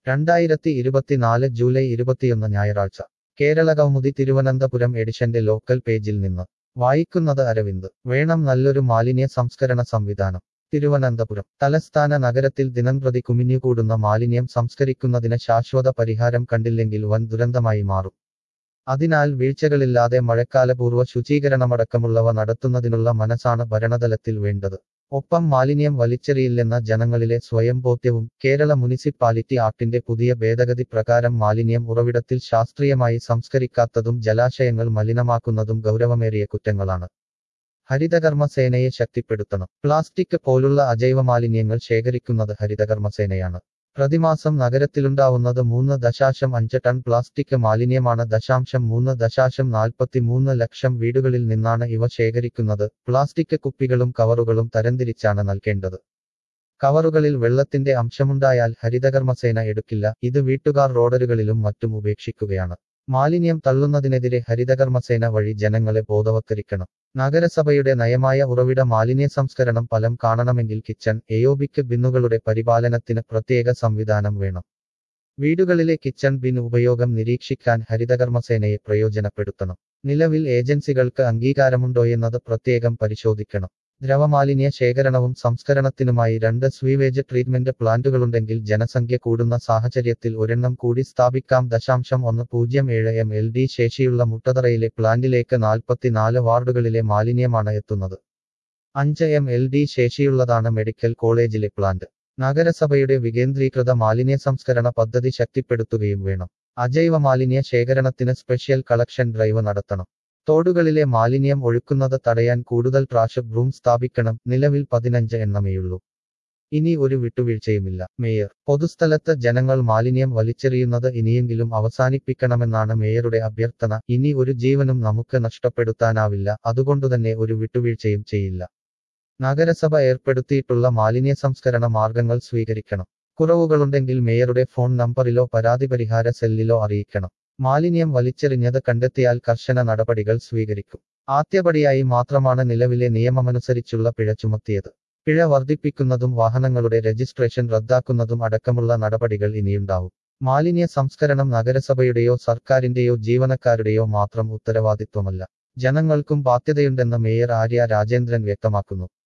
രണ്ടായിരത്തി ഇരുപത്തിനാല് ജൂലൈ ഇരുപത്തിയൊന്ന് ഞായറാഴ്ച കേരള കൗമുദി തിരുവനന്തപുരം എഡിഷന്റെ ലോക്കൽ പേജിൽ നിന്ന് വായിക്കുന്നത് അരവിന്ദ് വേണം നല്ലൊരു മാലിന്യ സംസ്കരണ സംവിധാനം തിരുവനന്തപുരം തലസ്ഥാന നഗരത്തിൽ ദിനംപ്രതി കുമിഞ്ഞുകൂടുന്ന മാലിന്യം സംസ്കരിക്കുന്നതിന് ശാശ്വത പരിഹാരം കണ്ടില്ലെങ്കിൽ വൻ ദുരന്തമായി മാറും അതിനാൽ വീഴ്ചകളില്ലാതെ മഴക്കാലപൂർവ്വ ശുചീകരണമടക്കമുള്ളവ നടത്തുന്നതിനുള്ള മനസ്സാണ് ഭരണതലത്തിൽ വേണ്ടത് ഒപ്പം മാലിന്യം വലിച്ചെറിയില്ലെന്ന ജനങ്ങളിലെ സ്വയംബോധ്യവും കേരള മുനിസിപ്പാലിറ്റി ആക്ടിന്റെ പുതിയ ഭേദഗതി പ്രകാരം മാലിന്യം ഉറവിടത്തിൽ ശാസ്ത്രീയമായി സംസ്കരിക്കാത്തതും ജലാശയങ്ങൾ മലിനമാക്കുന്നതും ഗൗരവമേറിയ കുറ്റങ്ങളാണ് ഹരിതകർമ്മസേനയെ ശക്തിപ്പെടുത്തണം പ്ലാസ്റ്റിക് പോലുള്ള അജൈവ മാലിന്യങ്ങൾ ശേഖരിക്കുന്നത് ഹരിതകർമ്മസേനയാണ് പ്രതിമാസം നഗരത്തിലുണ്ടാവുന്നത് മൂന്ന് ദശാശം അഞ്ച് ടൺ പ്ലാസ്റ്റിക് മാലിന്യമാണ് ദശാംശം മൂന്ന് ദശാശം നാൽപ്പത്തിമൂന്ന് ലക്ഷം വീടുകളിൽ നിന്നാണ് ഇവ ശേഖരിക്കുന്നത് പ്ലാസ്റ്റിക് കുപ്പികളും കവറുകളും തരംതിരിച്ചാണ് നൽകേണ്ടത് കവറുകളിൽ വെള്ളത്തിന്റെ അംശമുണ്ടായാൽ ഹരിതകർമ്മസേന എടുക്കില്ല ഇത് വീട്ടുകാർ റോഡരുകളിലും മറ്റും ഉപേക്ഷിക്കുകയാണ് മാലിന്യം തള്ളുന്നതിനെതിരെ ഹരിതകർമ്മസേന വഴി ജനങ്ങളെ ബോധവത്കരിക്കണം നഗരസഭയുടെ നയമായ ഉറവിട മാലിന്യ സംസ്കരണം ഫലം കാണണമെങ്കിൽ കിച്ചൺ എയോബിക്ക് ബിന്നുകളുടെ പരിപാലനത്തിന് പ്രത്യേക സംവിധാനം വേണം വീടുകളിലെ കിച്ചൺ ബിൻ ഉപയോഗം നിരീക്ഷിക്കാൻ ഹരിതകർമ്മസേനയെ പ്രയോജനപ്പെടുത്തണം നിലവിൽ ഏജൻസികൾക്ക് അംഗീകാരമുണ്ടോയെന്നത് പ്രത്യേകം പരിശോധിക്കണം ദ്രവമാലിന്യ ശേഖരണവും സംസ്കരണത്തിനുമായി രണ്ട് സ്വീവേജ് ട്രീറ്റ്മെന്റ് പ്ലാന്റുകളുണ്ടെങ്കിൽ ജനസംഖ്യ കൂടുന്ന സാഹചര്യത്തിൽ ഒരെണ്ണം കൂടി സ്ഥാപിക്കാം ദശാംശം ഒന്ന് പൂജ്യം ഏഴ് എം എൽ ഡി ശേഷിയുള്ള മുട്ടതറയിലെ പ്ലാന്റിലേക്ക് നാൽപ്പത്തിനാല് വാർഡുകളിലെ മാലിന്യമാണ് എത്തുന്നത് അഞ്ച് എം എൽ ഡി ശേഷിയുള്ളതാണ് മെഡിക്കൽ കോളേജിലെ പ്ലാന്റ് നഗരസഭയുടെ വികേന്ദ്രീകൃത മാലിന്യ സംസ്കരണ പദ്ധതി ശക്തിപ്പെടുത്തുകയും വേണം അജൈവ മാലിന്യ ശേഖരണത്തിന് സ്പെഷ്യൽ കളക്ഷൻ ഡ്രൈവ് നടത്തണം തോടുകളിലെ മാലിന്യം ഒഴുക്കുന്നത് തടയാൻ കൂടുതൽ ട്രാഷ് ബ്രൂം സ്ഥാപിക്കണം നിലവിൽ പതിനഞ്ച് എണ്ണമേയുള്ളൂ ഇനി ഒരു വിട്ടുവീഴ്ചയുമില്ല മേയർ പൊതുസ്ഥലത്ത് ജനങ്ങൾ മാലിന്യം വലിച്ചെറിയുന്നത് ഇനിയെങ്കിലും അവസാനിപ്പിക്കണമെന്നാണ് മേയറുടെ അഭ്യർത്ഥന ഇനി ഒരു ജീവനും നമുക്ക് നഷ്ടപ്പെടുത്താനാവില്ല അതുകൊണ്ടുതന്നെ ഒരു വിട്ടുവീഴ്ചയും ചെയ്യില്ല നഗരസഭ ഏർപ്പെടുത്തിയിട്ടുള്ള മാലിന്യ സംസ്കരണ മാർഗങ്ങൾ സ്വീകരിക്കണം കുറവുകളുണ്ടെങ്കിൽ മേയറുടെ ഫോൺ നമ്പറിലോ പരാതി പരിഹാര സെല്ലിലോ അറിയിക്കണം മാലിന്യം വലിച്ചെറിഞ്ഞത് കണ്ടെത്തിയാൽ കർശന നടപടികൾ സ്വീകരിക്കും ആദ്യപടിയായി മാത്രമാണ് നിലവിലെ നിയമമനുസരിച്ചുള്ള പിഴ ചുമത്തിയത് പിഴ വർദ്ധിപ്പിക്കുന്നതും വാഹനങ്ങളുടെ രജിസ്ട്രേഷൻ റദ്ദാക്കുന്നതും അടക്കമുള്ള നടപടികൾ ഇനിയുണ്ടാവും മാലിന്യ സംസ്കരണം നഗരസഭയുടെയോ സർക്കാരിന്റെയോ ജീവനക്കാരുടെയോ മാത്രം ഉത്തരവാദിത്വമല്ല ജനങ്ങൾക്കും ബാധ്യതയുണ്ടെന്ന് മേയർ ആര്യ രാജേന്ദ്രൻ വ്യക്തമാക്കുന്നു